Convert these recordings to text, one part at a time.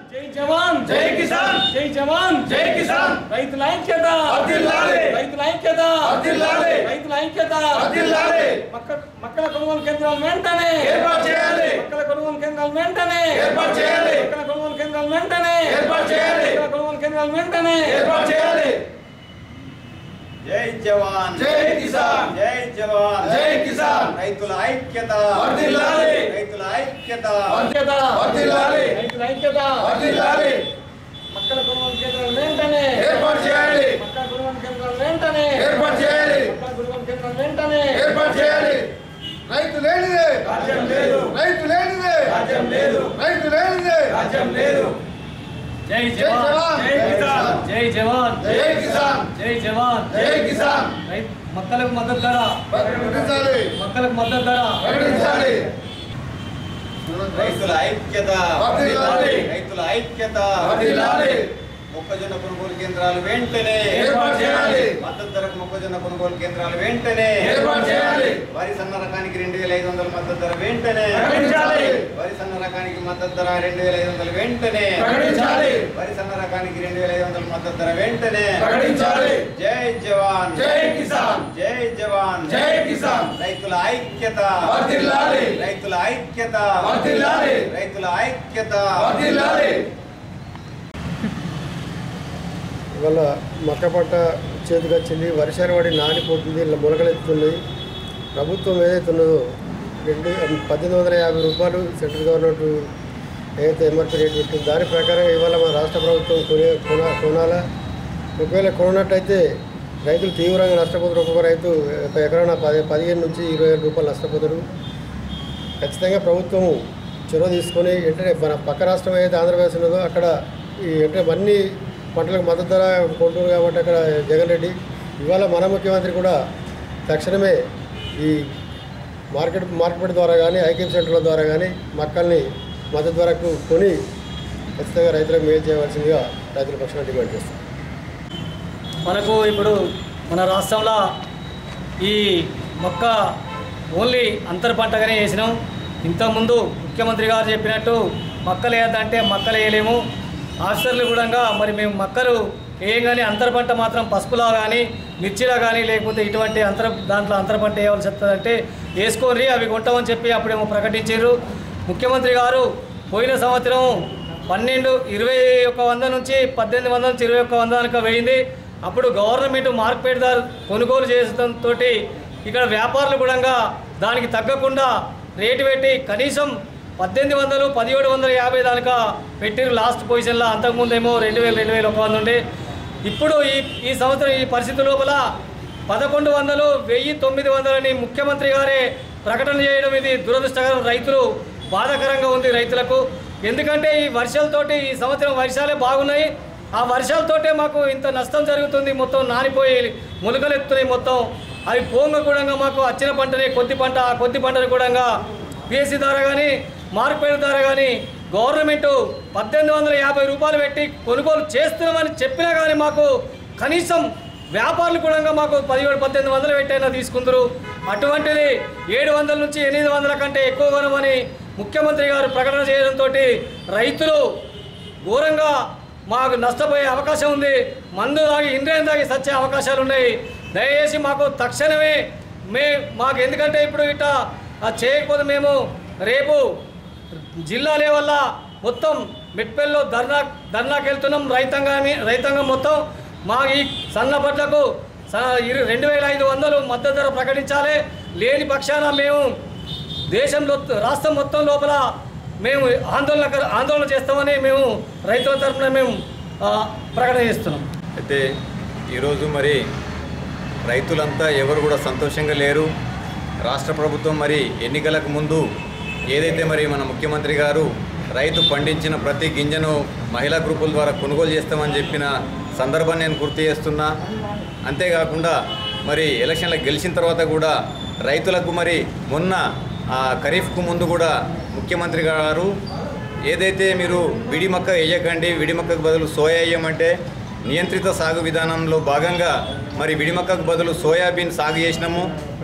జై జవాన్ జై కిసాన్ జై జవాన్ జై కిసాన్ రైతుల ఐక్యత వర్ధిల్లాలి. రైతుల ఐక్యత వర్ధిల్లాలి. రైతుల ఐక్యత వర్ధిల్లాలి. మక్క మక్కల కొనుగోలు కేంద్రాలు వెంటనే ఏర్పాటు చేయాలి. మక్కల కొనుగోలు కేంద్రాలు వెంటనే ఏర్పాటు చేయాలి. మక్కల కొనుగోలు కేంద్రాలు వెంటనే ఏర్పాటు చేయాలి. మక్కల కొనుగోలు కేంద్రాలు వెంటనే ఏర్పాటు చేయాలి జై జవాన్ జై కిసాన్ జై జవాన్ జై కిసాన్ రైతుల ఐక్యత వర్ధిల్లాలి. రైతుల ఐక్యత ఐక్యత వర్ధిల్లాలి. రైతుల ఐక్యత వర్ధిల్లాలి మక్కల కొనుగోలు కేంద్రాలు వెంటనే ఏర్పాటు చేయాలి మక్కల కొనుగోలు కేంద్రాలు వెంటనే ఏర్పాటు చేయాలి మక్కల కొనుగోలు కేంద్రాలు వెంటనే ఏర్పాటు చేయాలి రైతు లేనిదే రాజ్యం లేదు రైతు లేనిదే రాజ్యం లేదు రైతు లేనిదే రాజ్యం లేదు జై జై జవాన్ జై కిసాన్ జై జవాన్ జై కిసాన్ జై జవాన్ జై కిసాన్ రైతు మక్కలకు మద్దతు ధర ప్రకటించాలి మక్కలకు మద్దతు ధర ప్రకటించాలి రైతుల ఐక్యత వర్ధిల్లాలి. రైతుల ఐక్యత వర్ధిల్లాలి. మొక్కజొన్న కొనుగోలు కేంద్రాలు వెంటనే ఏర్పాటు చేయాలి. మద్దతు ధరకు మొక్కజొన్న కొనుగోలు కేంద్రాలు వెంటనే ఏర్పాటు చేయాలి. వరి సన్న రకానికి రెండు వేల ఐదు వందల మద్దతు ధర వెంటనే ప్రకటించాలి. వరి సన్న రకానికి మద్దతు ధర రెండు వేల ఐదు వందలు వెంటనే ప్రకటించాలి. వరి సన్న రకానికి రెండు వేల ఐదు వందల మద్దతు ధర వెంటనే ప్రకటించాలి. జై జవాన్ జై కిసాన్ జై జవాన్ జై కిసాన్ రైతుల ఐక్యత వర్ధిల్లాలి. రైతుల ఐక్యత వర్ధిల్లాలి. రైతుల ఐక్యత వర్ధిల్లాలి ఇవాళ మక్క పంట చేతికి వచ్చింది వర్షాలు పడి నానిపోతుంది ఇలా మొలకలెత్తుతున్నాయి ప్రభుత్వం ఏదైతే ఉన్నదో రెండు పద్దెనిమిది వందల యాభై రూపాయలు సెంట్రల్ గవర్నమెంట్ ఏదైతే ఎంఆర్పీ రేట్ పెట్టింది దాని ప్రకారం ఇవాళ మన రాష్ట్ర ప్రభుత్వం కొనే కొన కొనాలా ఒకవేళ కొనట్టయితే రైతులు తీవ్రంగా నష్టపోతారు ఒక్కొక్క రైతు ఒక ఎకరాన పది పదిహేను నుంచి ఇరవై వేల రూపాయలు నష్టపోతారు ఖచ్చితంగా ప్రభుత్వం చొరవ తీసుకొని వెంటనే మన పక్క రాష్ట్రం ఏదైతే ఆంధ్రప్రదేశ్ ఉన్నదో అక్కడ ఈ వెంటనే అన్ని పంటలకు మద్దతు ధర కొంటున్నారు కాబట్టి అక్కడ జగన్ రెడ్డి ఇవాళ మన ముఖ్యమంత్రి కూడా తక్షణమే ఈ మార్కెట్ మార్కెట్ ద్వారా కానీ ఐక్యం సెంటర్ల ద్వారా కానీ మక్కల్ని మద్దతు ధరకు కొని ఖచ్చితంగా రైతులకు మేలు చేయవలసిందిగా రైతుల పక్షాన డిమాండ్ చేస్తాం మనకు ఇప్పుడు మన రాష్ట్రంలో ఈ మొక్క ఓన్లీ అంతర పంటగానే వేసినాం ఇంతకుముందు ముఖ్యమంత్రి గారు చెప్పినట్టు మక్కలు వేయద్దంటే మక్కలు వేయలేము ఆఫీసర్లు కూడా మరి మేము మక్కలు వేయం కానీ అంతర పంట మాత్రం పసుపులో కానీ మిర్చిలో కానీ లేకపోతే ఇటువంటి అంతర దాంట్లో అంతర పంట వేయవలసి వస్తుందంటే వేసుకోరి అవి కొంటామని చెప్పి అప్పుడేమో ప్రకటించారు ముఖ్యమంత్రి గారు పోయిన సంవత్సరం పన్నెండు ఇరవై ఒక్క వంద నుంచి పద్దెనిమిది వందల నుంచి ఇరవై ఒక్క వంద దాకా వేయింది అప్పుడు గవర్నమెంట్ మార్కెట్ ధర కొనుగోలు చేయడంతో ఇక్కడ వ్యాపారులు కూడా దానికి తగ్గకుండా రేటు పెట్టి కనీసం పద్దెనిమిది వందలు పదిహేడు వందల యాభై దానికా పెట్టిరు లాస్ట్ పొజిషన్లో అంతకుముందేమో రెండు వేలు రెండు వేలు ఒక వంద ఉండే ఇప్పుడు ఈ ఈ సంవత్సరం ఈ పరిస్థితి లోపల పదకొండు వందలు వెయ్యి తొమ్మిది వందలని ముఖ్యమంత్రి గారే ప్రకటన చేయడం ఇది దురదృష్టకరం రైతులు బాధాకరంగా ఉంది రైతులకు ఎందుకంటే ఈ వర్షాలతోటి ఈ సంవత్సరం వర్షాలే బాగున్నాయి ఆ వర్షాలతోటే మాకు ఇంత నష్టం జరుగుతుంది మొత్తం నానిపోయి మొలకలెత్తున్నాయి మొత్తం అవి పోంగ కూడా మాకు వచ్చిన పంటనే కొద్ది పంట ఆ కొద్ది పంటను కూడా పిఎస్సి ద్వారా కానీ మార్కెట్ ద్వారా కానీ గవర్నమెంట్ పద్దెనిమిది వందల యాభై రూపాయలు పెట్టి కొనుగోలు చేస్తున్నామని చెప్పినా కానీ మాకు కనీసం వ్యాపారులు కూడా మాకు పదిహేడు పద్దెనిమిది వందలు పెట్టైనా తీసుకుందరు అటువంటిది ఏడు వందల నుంచి ఎనిమిది వందల కంటే ఎక్కువ కొనమని ముఖ్యమంత్రి గారు ప్రకటన చేయడంతో రైతులు ఘోరంగా మాకు నష్టపోయే అవకాశం ఉంది మందు తాగి ఇంద్రియం తాగి సచ్చే అవకాశాలు ఉన్నాయి దయచేసి మాకు తక్షణమే మే మాకు ఎందుకంటే ఇప్పుడు ఇట్ట అది చేయకపోతే మేము రేపు జిల్లా లెవెల్ల మొత్తం మిట్పల్లిలో ధర్నా ధర్నాకి వెళ్తున్నాం రైతాంగాన్ని రైతాంగం మొత్తం మా ఈ సన్న పట్లకు రెండు వేల ఐదు వందలు మద్దతు ధర ప్రకటించాలి లేని పక్షాన మేము దేశంలో రాష్ట్రం మొత్తం లోపల మేము ఆందోళన ఆందోళన చేస్తామని మేము రైతుల తరఫున మేము ఆ, ప్రకటన చేస్తున్నాం అయితే ఈరోజు మరి రైతులంతా ఎవరు కూడా సంతోషంగా లేరు రాష్ట్ర ప్రభుత్వం మరి ఎన్నికలకు ముందు ఏదైతే మరి మన ముఖ్యమంత్రి గారు రైతు పండించిన ప్రతి గింజను మహిళా గ్రూపుల ద్వారా కొనుగోలు చేస్తామని చెప్పిన సందర్భాన్ని నేను గుర్తు చేస్తున్నా అంతేకాకుండా మరి ఎలక్షన్లకు గెలిచిన తర్వాత కూడా రైతులకు మరి మొన్న ఆ, ఖరీఫ్కు ముందు కూడా ముఖ్యమంత్రి గారు ఏదైతే మీరు విడి మొక్క వేయకండి విడి మొక్కకు బదులు సోయా వేయమంటే నియంత్రిత సాగు విధానంలో భాగంగా మరి విడి మొక్కకు బదులు సోయాబీన్ సాగు చేసినాము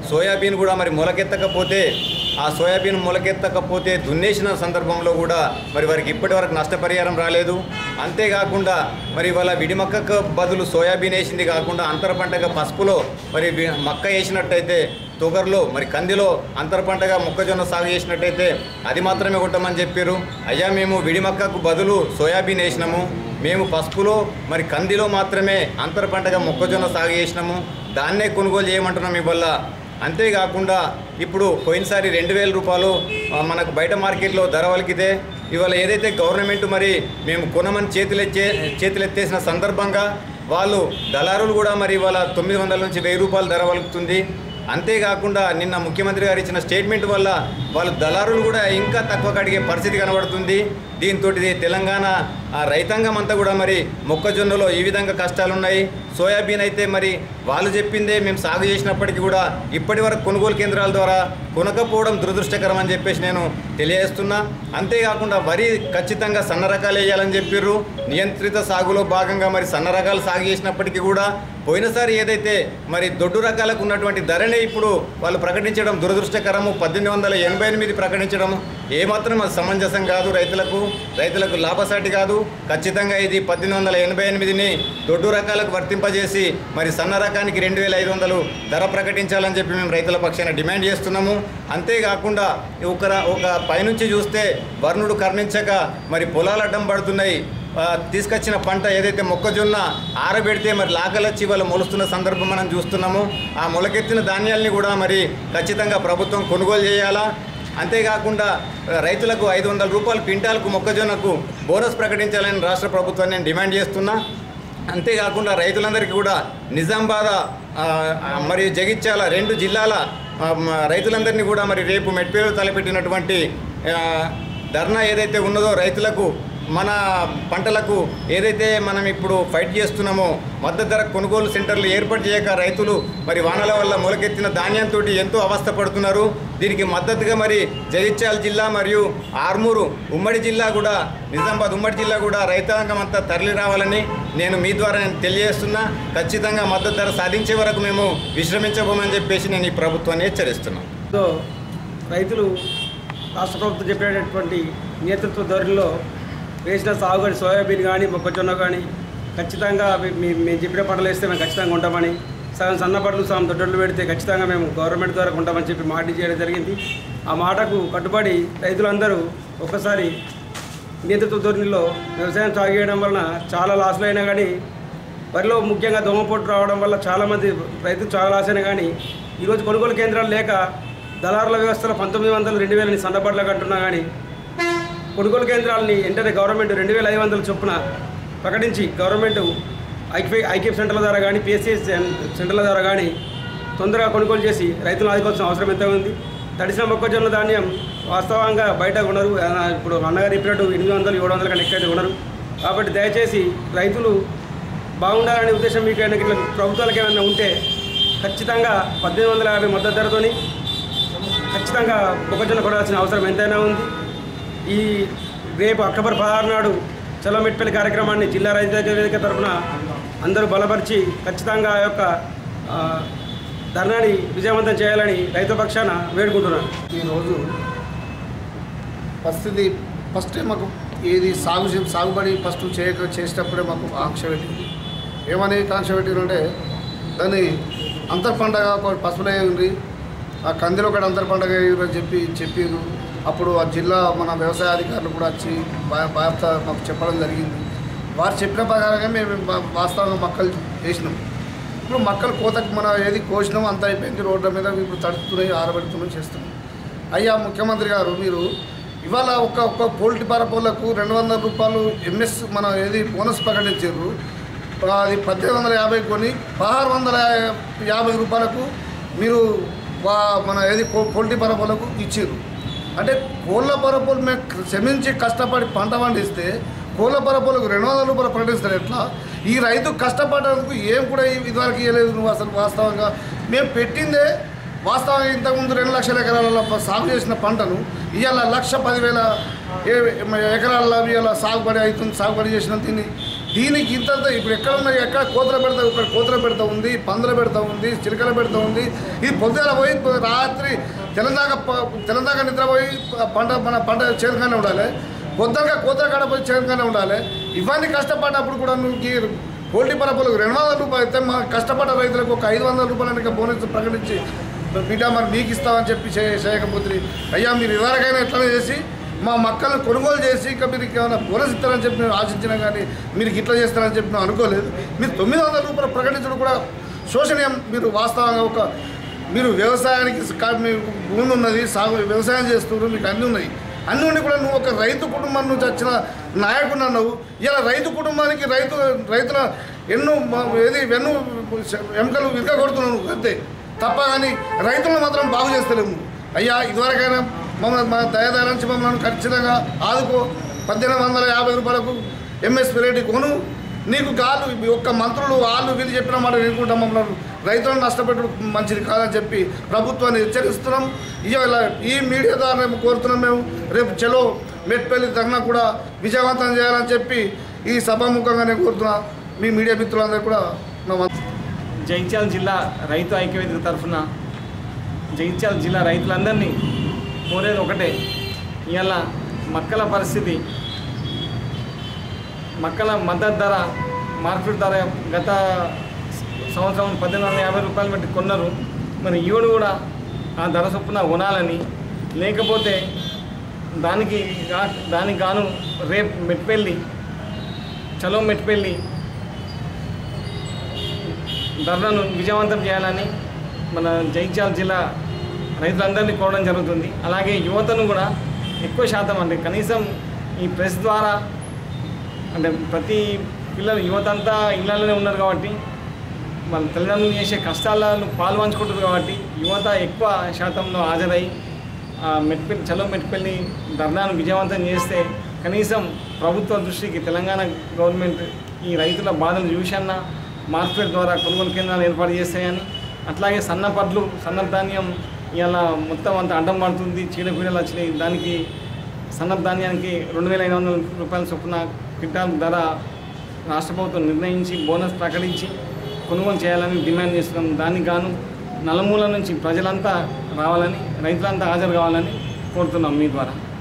సోయాబీన్ కూడా మరి మొలకెత్తకపోతే ఆ సోయాబీన్ మొలకెత్తకపోతే దున్నేసిన సందర్భంలో కూడా మరి వారికి ఇప్పటి వరకు నష్టపరిహారం రాలేదు అంతేకాకుండా మరి వాళ్ళ విడి మక్కకు బదులు సోయాబీన్ వేసింది కాకుండా అంతర పంటగా పసుపులో మరి వి- మక్క వేసినట్టయితే తొగర్లో మరి కందిలో అంతర పంటగా మొక్కజొన్న సాగు చేసినట్టయితే అది మాత్రమే కొట్టమని చెప్పారు అయ్యా మేము విడి మక్కకు బదులు సోయాబీన్ వేసినాము మేము పసుపులో మరి కందిలో మాత్రమే అంతర పంటగా మొక్కజొన్న సాగు చేసినాము దాన్నే కొనుగోలు చేయమంటున్నాం ఇవల్ల అంతేకాకుండా ఇప్పుడు పోయినసారి రెండు వేల రూపాయలు ఆ, మనకు బయట మార్కెట్లో ధర వలికితే ఇవాళ ఏదైతే గవర్నమెంట్ మరి మేము కొనమని చేతులెచ్చే చేతులెత్తేసిన సందర్భంగా వాళ్ళు దళారులు కూడా మరి ఇవాళ తొమ్మిది వందల నుంచి వెయ్యి రూపాయలు ధర వలుకుతుంది అంతేకాకుండా నిన్న ముఖ్యమంత్రి గారు ఇచ్చిన స్టేట్మెంట్ వల్ల వాళ్ళు దళారులు కూడా ఇంకా తక్కువ అడిగే పరిస్థితి కనబడుతుంది దీంతో తెలంగాణ ఆ రైతాంగం అంతా కూడా మరి మొక్కజొన్నలో ఈ విధంగా కష్టాలు ఉన్నాయి సోయాబీన్ అయితే మరి వాళ్ళు చెప్పిందే మేము సాగు చేసినప్పటికీ కూడా ఇప్పటి వరకు కొనుగోలు కేంద్రాల ద్వారా కొనకపోవడం దురదృష్టకరం అని చెప్పేసి నేను తెలియజేస్తున్నా అంతేకాకుండా వరి ఖచ్చితంగా సన్న రకాలు వేయాలని చెప్పిర్రు నియంత్రిత సాగులో భాగంగా మరి సన్న రకాలు సాగు చేసినప్పటికీ కూడా పోయినసారి ఏదైతే మరి దొడ్డు రకాలకు ఉన్నటువంటి ధరనే ఇప్పుడు వాళ్ళు ప్రకటించడం దురదృష్టకరము పద్దెనిమిది వందల ఎనభై ఎనిమిది ప్రకటించడం ఏమాత్రం అది సమంజసం కాదు రైతులకు రైతులకు లాభసాటి కాదు ఖచ్చితంగా ఇది పద్దెనిమిది వందల ఎనభై ఎనిమిదిని దొడ్డు రకాలకు వర్తింపజేసి మరి సన్న రకానికి రెండు వేల ఐదు వందలు ధర ప్రకటించాలని చెప్పి మేము రైతుల పక్షాన డిమాండ్ చేస్తున్నాము అంతేకాకుండా ఒక ర- ఒక పైనుంచి చూస్తే వర్ణుడు కర్ణించక మరి పొలాలు అడ్డం పడుతున్నాయి ఆ, తీసుకొచ్చిన పంట ఏదైతే మొక్కజొన్న ఆరబెడితే మరి లాకలొచ్చి వాళ్ళు మొలుస్తున్న సందర్భం మనం చూస్తున్నాము ఆ మొలకెత్తిన ధాన్యాల్ని కూడా మరి ఖచ్చితంగా ప్రభుత్వం కొనుగోలు చేయాలా అంతేకాకుండా ఆ, రైతులకు ఐదు వందల రూపాయలు క్వింటాల్కు మొక్కజొన్నకు బోనస్ ప్రకటించాలని రాష్ట్ర ప్రభుత్వాన్ని నేను డిమాండ్ చేస్తున్నా అంతేకాకుండా రైతులందరికీ కూడా నిజామాబాద్ ఆ, ఆ, మరియు జగిత్యాల రెండు జిల్లాల ఆ, మ- రైతులందరినీ కూడా మరి రేపు మెట్పేరు తలపెట్టినటువంటి ఆ, ధర్నా ఏదైతే ఉన్నదో రైతులకు మన పంటలకు ఏదైతే మనం ఇప్పుడు ఫైట్ చేస్తున్నామో మద్దతు ధర కొనుగోలు సెంటర్లు ఏర్పాటు చేయక రైతులు మరి వానల వల్ల మొలకెత్తిన ధాన్యంతో ఎంతో అవస్థ పడుతున్నారు దీనికి మద్దతుగా మరి జగిత్యాల జిల్లా మరియు ఆర్మూరు ఉమ్మడి జిల్లా కూడా నిజామాబాద్ ఉమ్మడి జిల్లా కూడా రైతాంగం అంతా తరలి రావాలని నేను మీ ద్వారా నేను తెలియజేస్తున్నా ఖచ్చితంగా మద్దతు ధర సాధించే వరకు మేము విశ్రమించబోమని చెప్పేసి నేను ఈ ప్రభుత్వాన్ని హెచ్చరిస్తున్నాను తో రైతులు రాష్ట్ర ప్రభుత్వం చెప్పేటటువంటి నేతృత్వ ధోరణిలో వేసిన సాగుబడి సోయాబీన్ కానీ మొక్కజొన్న కానీ ఖచ్చితంగా మీ- మీ- మేము చెప్పిన పంటలు వేస్తే మేము ఖచ్చితంగా ఉంటామని సగం సన్న పంటలు సగం దొడ్డలు పెడితే ఖచ్చితంగా మేము గవర్నమెంట్ ద్వారా ఉంటామని చెప్పి మాట చేయడం జరిగింది ఆ మాటకు కట్టుబడి రైతులందరూ ఒక్కసారి నేతృత్వ ధోరణిలో వ్యవసాయం సాగు చేయడం వలన చాలా లాస్లు అయినా కానీ వరిలో ముఖ్యంగా దోమపోటు రావడం వల్ల చాలామంది రైతులు చాలా లాస్ అయినా కానీ ఈరోజు కొనుగోలు కేంద్రాలు లేక దళారుల వ్యవస్థలో పంతొమ్మిది వందలు రెండు వేలని సన్నబడ్లకు అంటున్నా కానీ కొనుగోలు కేంద్రాలని వెంటనే గవర్నమెంట్ రెండు వేల ఐదు వందల చొప్పున ప్రకటించి గవర్నమెంట్ ఐక్యూ ఐక్యూ సెంటర్ల ద్వారా కానీ పిఎస్సిఎస్ సెంటర్ల ద్వారా కానీ తొందరగా కొనుగోలు చేసి రైతులను ఆదుకోవాల్సిన అవసరం ఎంత ఉంది తడిసిన మొక్కజొన్న ధాన్యం వాస్తవంగా బయట కొనరు ఆ, ఇప్పుడు అన్నగారు చెప్పినట్టు ఎనిమిది వందలు ఏడు వందల కన్నా ఎక్కువ కొనరు కాబట్టి దయచేసి రైతులు బాగుండాలనే ఉద్దేశం మీకు ఏమైనా ఇట్లా ప్రభుత్వాలకు ఏమైనా ఉంటే ఖచ్చితంగా పద్దెనిమిది వందల యాభై మద్దతు ధరతోని ఖచ్చితంగా మొక్కజొన్న కొనాల్సిన అవసరం ఎంతైనా ఉంది ఈ రేపు అక్టోబర్ పదహారు నాడు చలో మెట్పల్లి కార్యక్రమాన్ని జిల్లా రైతు ఐక్య వేదిక తరఫున అందరూ బలపరిచి ఖచ్చితంగా ఆ యొక్క ఆ, ధర్నాని విజయవంతం చేయాలని రైతు పక్షాన వేడుకుంటున్నాను ఈరోజు పరిస్థితి ఫస్ట్ మాకు ఏది సాగు చే- సాగుబడి ఫస్ట్ చేయక చేసేటప్పుడే మాకు ఆంక్ష పెట్టింది ఏమని కాంక్ష పెట్టిందంటే దాన్ని అంతర్ పండగ ఒక పసుపులే ఉంది ఆ కందిలో కూడా అంతర్ పండగ అని చెప్పి చెప్పారు అప్పుడు ఆ జిల్లా మన వ్యవసాయ అధికారులు కూడా వచ్చి వా- వార్త మాకు చెప్పడం జరిగింది వారు చెప్పిన ప్రకారంగా మేము వా- వాస్తవంగా మొక్కలు వేసినాం ఇప్పుడు మొక్కలు కోతకు మన ఏది కోసినాం అంత అయిపోయింది రోడ్ల మీద ఇప్పుడు తడుతున్నాయి ఆరబెడుతున్నాం చేస్తున్నాం అయ్యా ముఖ్యమంత్రి గారు మీరు ఇవాళ ఒక ఒక పోల్ట్రీ పరపోలకు రెండు వందల రూపాయలు ఎంఎస్ మన ఏది బోనస్ ప్రకటించారు అది పద్దెనిమిది వందల యాభై కొని పదహారు వందల యాభై రూపాయలకు మీరు వా మన ఏది పో- పోల్ట్రీ పరపోలకు ఇచ్చారు అంటే కోళ్ళ పరపోలు మేము శ్రమించి కష్టపడి పంట పండిస్తే కోళ్ళ పరపోలకు రెండు వందల రూపాయలు ప్రకటిస్తారు ఎట్లా ఈ రైతు కష్టపడేందుకు ఏం కూడా ఈ- ఇదివరకు ఇవ్వలేదు నువ్వు అసలు వాస్తవంగా మేము పెట్టిందే వాస్తవంగా ఇంతకుముందు రెండు లక్షల ఎకరాలలో ప- సాగు చేసిన పంటను ఇవాళ లక్ష పదివేల ఏ- ఎకరాలలో ఇవాళ సాగుబడి అవుతుంది సాగుబడి చేసిన దీన్ని దీనికి ఇంతంత ఇప్పుడు ఎక్కడ ఉన్నాయి ఎక్కడ కోతల పెడతా ఇక్కడ కోతల పెడతా ఉంది పందుల పెడతా ఉంది చిలకల పెడతా ఉంది ఇది పొద్దున పోయి రాత్రి తెలంగాణ తెలంగాణ నిద్రపోయి పంట మన పంట చేరుగానే ఉండాలి పొద్దునగా కోతల కాడ పోయి చేరుగానే ఉండాలి ఇవన్నీ కష్టపడ్డప్పుడు కూడా నువ్వు ఈ పోల్టీ పరపులకు రెండు వందల రూపాయలు అయితే మా కష్టపడ్డ రైతులకు ఒక ఐదు వందల రూపాయలు ఇంకా బోనస్ ప్రకటించి బిడ్డ మరి మీకు ఇస్తామని చెప్పి చే- చేయకపోతే అయ్యా మీరు ఇదివరకైనా ఎట్లా చేసి మా మక్కలను కొనుగోలు చేసి ఇంకా మీరు ఏమైనా బోనస్ ఇస్తారని చెప్పి మేము ఆశించినా కానీ మీరు ఇట్లా చేస్తారని చెప్పి మేము అనుకోలేదు మీరు తొమ్మిది వందల రూపాయలు ప్రకటించడం కూడా శోషణీయం మీరు వాస్తవంగా ఒక మీరు వ్యవసాయానికి కా- మీకు భూమి ఉన్నది సాగు వ్యవసాయం చేస్తున్నారు మీకు అన్నీ ఉన్నాయి అన్నీ ఉండి కూడా నువ్వు ఒక రైతు కుటుంబం నుంచి వచ్చిన నాయకుడు అన్నావు ఇలా రైతు కుటుంబానికి రైతు రైతుల ఎన్నో మ- ఏది వెన్ను ఎముకలు విరగ కొడుతున్నావు నువ్వు అంతే తప్ప కానీ రైతులను మాత్రం బాగు చేస్తలేము అయ్యా ఇదివరకైనా మమ్మల్ని మా దయదారి నుంచి మమ్మల్ని ఖచ్చితంగా ఆదుకో పద్దెనిమిది వందల యాభై రూపాయలకు ఎంఎస్పీ రేటు కొను నీకు కాదు ఈ ఒక్క మంత్రులు వాళ్ళు వీళ్ళు చెప్పిన మాట వినుకుంటాం మమ్మల్ని రైతులను నష్టపెట్టడం మంచిది కాదని చెప్పి ప్రభుత్వాన్ని హెచ్చరిస్తున్నాం ఇవాళ ఈ మీడియా ద్వారా మేము కోరుతున్నాం మేము రేపు చలో మెట్పల్లి ధర్నా కూడా విజయవంతం చేయాలని చెప్పి ఈ సభాముఖంగా నేను కోరుతున్నా మీ మీడియా మిత్రులందరూ కూడా నా వంతు జగిత్యాల జిల్లా రైతు ఐక్యవేదిక తరఫున జగిత్యాల జిల్లా రైతులందరినీ కోరేది ఒకటే ఇవాళ మక్కల పరిస్థితి మక్కల మద్దతు ధర మార్కెట్ ధర గత సంవత్సరం పద్దెనిమిది వందల యాభై రూపాయలు పెట్టి కొన్నారు మరి ఈవిడ కూడా ఆ ధర చొప్పున కొనాలని లేకపోతే దానికి గా- దానికి గాను రేపు మెట్పెళ్ళి చలో మెట్పెళ్ళి ధరలను విజయవంతం చేయాలని మన జగిత్యాల జిల్లా రైతులందరినీ కోరడం జరుగుతుంది అలాగే యువతను కూడా ఎక్కువ శాతం అంటే కనీసం ఈ ప్రెస్ ద్వారా అంటే ప్రతి పిల్లలు యువత అంతా ఇళ్ళలోనే ఉన్నారు కాబట్టి మన తల్లిదండ్రులు చేసే కష్టాలను పాలు పంచుకుంటారు కాబట్టి యువత ఎక్కువ శాతంలో హాజరై ఆ మెట్పెల్లి చలో మెట్పెల్లి ధర్నాను విజయవంతం చేస్తే కనీసం ప్రభుత్వ దృష్టికి తెలంగాణ గవర్నమెంట్ ఈ రైతుల బాధలు చూసన్నా మార్కెట్ ద్వారా కొనుగోలు కేంద్రాలు ఏర్పాటు చేస్తాయని అట్లాగే సన్న పడ్లు సన్న ధాన్యం ఇలా మొత్తం అంతా అడ్డం పడుతుంది చీడపీడలు వచ్చినాయి దానికి సన్న ధాన్యానికి రెండు వేల ఐదు వందల రూపాయల చొప్పున క్వింటాల్ ధర రాష్ట్ర ప్రభుత్వం నిర్ణయించి బోనస్ ప్రకటించి కొనుగోలు చేయాలని డిమాండ్ చేస్తున్నాం దానికి గాను నలుమూల నుంచి ప్రజలంతా రావాలని రైతులంతా హాజరు కావాలని కోరుతున్నాం మీ ద్వారా